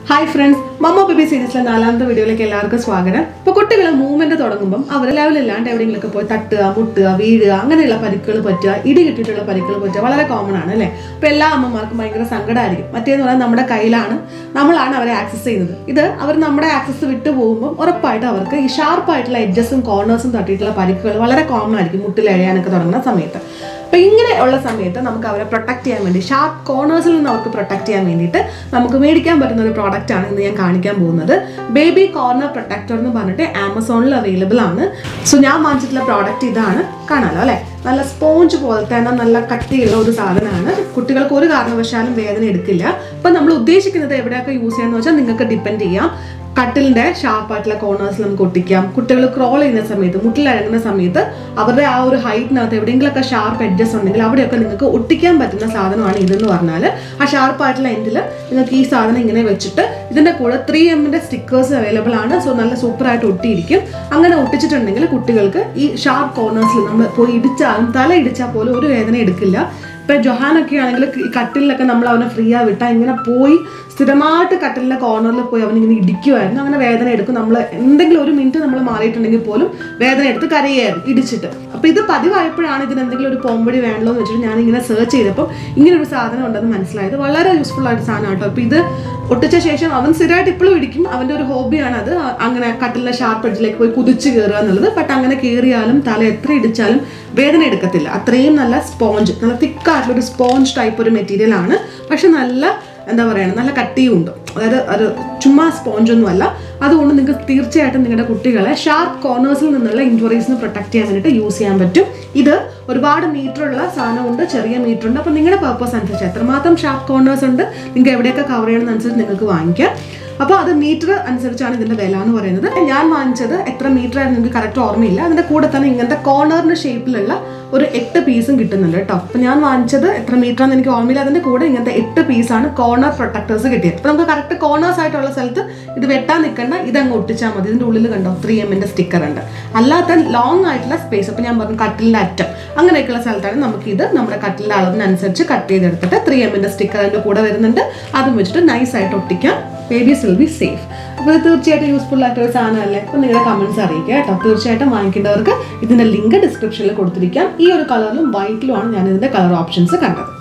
hi friends മമ്മ baby സീരീസിലെ നാലാമത്തെ വീഡിയോയിലേക്ക് എല്ലാവർക്കും സ്വാഗതം ഇപ്പോൾ കുട്ടികൾ മൂവ്മെന്റ് തുടങ്ങുമ്പോൾ അവർ ലെവലില്ലാണ്ട് എവിടെയെങ്കിലുമൊക്കെ പോയി തട്ടുക മുട്ടുക വീഴുക അങ്ങനെയുള്ള പരിക്കുകൾ പറ്റുക ഇടി കിട്ടിയിട്ടുള്ള പരിക്കുകൾ പറ്റുക വളരെ കോമൺ ആണ് അല്ലേ അപ്പോൾ എല്ലാ അമ്മമാർക്കും ഭയങ്കര സങ്കടമായിരിക്കും മറ്റേന്ന് പറഞ്ഞാൽ നമ്മുടെ കയ്യിലാണ് നമ്മളാണ് അവരെ ആക്സസ് ചെയ്യുന്നത് ഇത് അവർ നമ്മുടെ ആക്സസ് വിട്ടു പോകുമ്പോൾ ഉറപ്പായിട്ട് അവർക്ക് ഈ ഷാർപ്പായിട്ടുള്ള എഡ്ജസും കോർണേഴ്സും തട്ടിയിട്ടുള്ള പരിക്കുകൾ വളരെ കോമൺ ആയിരിക്കും മുട്ടിൽ എഴയാനൊക്കെ തുടങ്ങുന്ന സമയത്ത് അപ്പോൾ ഇങ്ങനെ ഉള്ള സമയത്ത് നമുക്ക് അവരെ പ്രൊട്ടക്ട് ചെയ്യാൻ വേണ്ടി ഷാർപ്പ് കോർണേഴ്സിൽ നിന്ന് അവർക്ക് പ്രൊട്ടക്ട് ചെയ്യാൻ വേണ്ടിയിട്ട് നമുക്ക് മേടിക്കാൻ പറ്റുന്ന ഒരു പ്രോഡക്റ്റ് ആണ് ഇന്ന് ഞാൻ കാണിക്കാൻ പോകുന്നത് ബേബി കോർണർ പ്രൊട്ടക്ടർ എന്ന് പറഞ്ഞിട്ട് ആമസോണിൽ അവൈലബിൾ ആണ് സോ ഞാൻ വാങ്ങിച്ചിട്ടുള്ള പ്രോഡക്റ്റ് ഇതാണ് കാണാലോ അല്ലേ നല്ല സ്പോഞ്ച് പോലത്തെ എന്നാൽ നല്ല കട്ടിയുള്ള ഒരു സാധനമാണ് കുട്ടികൾക്ക് ഒരു കാരണവശാലും വേദന എടുക്കില്ല അപ്പം നമ്മൾ ഉദ്ദേശിക്കുന്നത് എവിടെയൊക്കെ യൂസ് ചെയ്യാന്ന് വെച്ചാൽ നിങ്ങൾക്ക് ഡിപ്പെൻഡ് ചെയ്യാം കട്ടിലിന്റെ ഷാർപ്പായിട്ടുള്ള കോർണേഴ്സിൽ നമുക്ക് ഒട്ടിക്കാം കുട്ടികൾ ക്രോൾ ചെയ്യുന്ന സമയത്ത് മുട്ടിലഴങ്ങുന്ന സമയത്ത് അവരുടെ ആ ഒരു ഹൈറ്റിനകത്ത് എവിടെയെങ്കിലുമൊക്കെ ഷാർപ്പ് എഡ്ജസ് ഉണ്ടെങ്കിൽ അവിടെയൊക്കെ നിങ്ങൾക്ക് ഒട്ടിക്കാൻ പറ്റുന്ന സാധനമാണ് ഇതെന്ന് പറഞ്ഞാൽ ആ ഷാർപ്പായിട്ടുള്ള എൻഡിൽ നിങ്ങൾക്ക് ഈ സാധനം ഇങ്ങനെ വെച്ചിട്ട് ഇതിന്റെ കൂടെ ത്രീ എമ്മിന്റെ സ്റ്റിക്കേഴ്സ് അവൈലബിൾ ആണ് സോ നല്ല സൂപ്പറായിട്ട് ഒട്ടിയിരിക്കും അങ്ങനെ ഒട്ടിച്ചിട്ടുണ്ടെങ്കിൽ കുട്ടികൾക്ക് ഈ ഷാർപ്പ് കോർണേഴ്സിൽ നമ്മൾ പോയി ഇടിച്ചാലും തല ഇടിച്ചാൽ പോലും ഒരു വേദന എടുക്കില്ല ഇപ്പൊ ജൊഹാനൊക്കെ ആണെങ്കിൽ ഈ കട്ടിലൊക്കെ നമ്മൾ അവനെ ഫ്രീ ആ വിട്ടാൽ ഇങ്ങനെ പോയി സ്ഥിരമായിട്ട് കട്ടിലിന്റെ കോർണറിൽ പോയി അവൻ ഇങ്ങനെ ഇടിക്കുമായിരുന്നു അങ്ങനെ വേദന എടുക്കും നമ്മൾ എന്തെങ്കിലും ഒരു മിനിറ്റ് നമ്മൾ മാറിയിട്ടുണ്ടെങ്കിൽ പോലും വേദന എടുത്ത് കരയായിരുന്നു ഇടിച്ചിട്ട് അപ്പൊ ഇത് പതിവായപ്പോഴാണ് ഇതിന് എന്തെങ്കിലും ഒരു പോംവഴി വേണമല്ലോ എന്ന് വെച്ചിട്ട് ഞാൻ ഇങ്ങനെ സെർച്ച് ചെയ്തപ്പോൾ ഇങ്ങനെ ഒരു സാധനം ഉണ്ടെന്ന് മനസ്സിലായത് വളരെ യൂസ്ഫുൾ ആയിട്ട് സാധനം കേട്ടോ അപ്പൊ ഇത് ഒട്ടിച്ച ശേഷം അവൻ സ്ഥിരമായിട്ട് ഇപ്പോഴും ഇടിക്കും അവന്റെ ഒരു ഹോബിയാണ് അത് അങ്ങനെ കട്ടിലിന്റെ ഷാർപ്പ് എഡ്ജിലേക്ക് പോയി കുതിച്ച് കയറുക എന്നുള്ളത് ബട്ട് അങ്ങനെ കയറിയാലും തല എത്ര ഇടിച്ചാലും വേദന എടുക്കത്തില്ല അത്രയും നല്ല സ്പോഞ്ച് നല്ല തിക്കായിട്ടുള്ള ഒരു സ്പോഞ്ച് ടൈപ്പ് ഒരു മെറ്റീരിയൽ ആണ് പക്ഷെ നല്ല എന്താ പറയുക നല്ല കട്ടിയും ഉണ്ട് അതായത് ഒരു ചുമ്മാ സ്പോഞ്ച് ഒന്നുമല്ല അതുകൊണ്ട് നിങ്ങൾക്ക് തീർച്ചയായിട്ടും നിങ്ങളുടെ കുട്ടികളെ ഷാർപ്പ് കോർണേഴ്സിൽ നിന്നുള്ള ഇഞ്ചുറീസിന് പ്രൊട്ടക്ട് ചെയ്യാൻ വേണ്ടിയിട്ട് യൂസ് ചെയ്യാൻ പറ്റും ഇത് ഒരുപാട് മീറ്റർ ഉള്ള സാധനമുണ്ട് ചെറിയ മീറ്റർ ഉണ്ട് അപ്പോൾ നിങ്ങളുടെ പർപ്പസ് അനുസരിച്ച് എത്രമാത്രം ഷാർപ്പ് കോർണേഴ്സ് ഉണ്ട് നിങ്ങൾക്ക് എവിടെയൊക്കെ കവർ ചെയ്യണമെന്നനുസരിച്ച് നിങ്ങൾക്ക് വാങ്ങിക്കാം അപ്പോൾ അത് മീറ്റർ അനുസരിച്ചാണ് ഇതിന്റെ വില എന്ന് പറയുന്നത് ഞാൻ വാങ്ങിച്ചത് എത്ര മീറ്റർ ആയിരുന്നു എനിക്ക് കറക്റ്റ് ഓർമ്മയില്ല അതിന്റെ കൂടെ തന്നെ ഇങ്ങനത്തെ കോർണറിന്റെ ഷേപ്പിലുള്ള ഒരു എട്ട് പീസും കിട്ടുന്നുണ്ട് കേട്ടോ അപ്പോൾ ഞാൻ വാങ്ങിച്ചത് എത്ര മീറ്റർ ആണെന്ന് എനിക്ക് ഓർമ്മയില്ല അതിന്റെ കൂടെ ഇങ്ങനത്തെ എട്ട് പീസാണ് കോർണർ പ്രൊട്ടക്ടേഴ്സ് കിട്ടിയത് അപ്പോൾ നമുക്ക് കറക്റ്റ് കോർണേഴ്സ് ആയിട്ടുള്ള സ്ഥലത്ത് ഇത് വെട്ടാൻ നിൽക്കണ്ട ഇതങ്ങ് ഒട്ടിച്ചാൽ മതി ഇതിന്റെ ഉള്ളിൽ കണ്ടോ ത്രീ എമ്മിന്റെ സ്റ്റിക്കർ ഉണ്ട് അല്ലാത്ത ലോങ് ആയിട്ടുള്ള സ്പേസ് അപ്പോൾ ഞാൻ പറഞ്ഞു കട്ടിലിന്റെ അറ്റം അങ്ങനെയൊക്കെയുള്ള സ്ഥലത്താണ് നമുക്ക് ഇത് നമ്മുടെ കട്ടിലിന്റെ അളവിനനുസരിച്ച് കട്ട് ചെയ്തെടുത്തിട്ട് ത്രീ എമ്മിന്റെ സ്റ്റിക്കർ അതിന്റെ കൂടെ വരുന്നുണ്ട് അതും വെച്ചിട്ട് നൈസ് ആയിട്ട് ഒട്ടിക്കാം ബേബീസ് വിൽ ബി സേഫ് അപ്പോൾ ഇത് തീർച്ചയായിട്ടും യൂസ്ഫുൾ ആയിട്ടൊരു സാധനമല്ലേ അപ്പോൾ നിങ്ങളുടെ കമൻസ് അറിയിക്കുക കേട്ടോ തീർച്ചയായിട്ടും വാങ്ങിക്കേണ്ടവർക്ക് ഇതിന്റെ ലിങ്ക് ഡിസ്ക്രിപ്ഷനിൽ കൊടുത്തിരിക്കാം ഈ ഒരു കളറിലും വൈറ്റിലുമാണ് ഞാൻ ഇതിന്റെ കളർ ഓപ്ഷൻസ് കണ്ടത്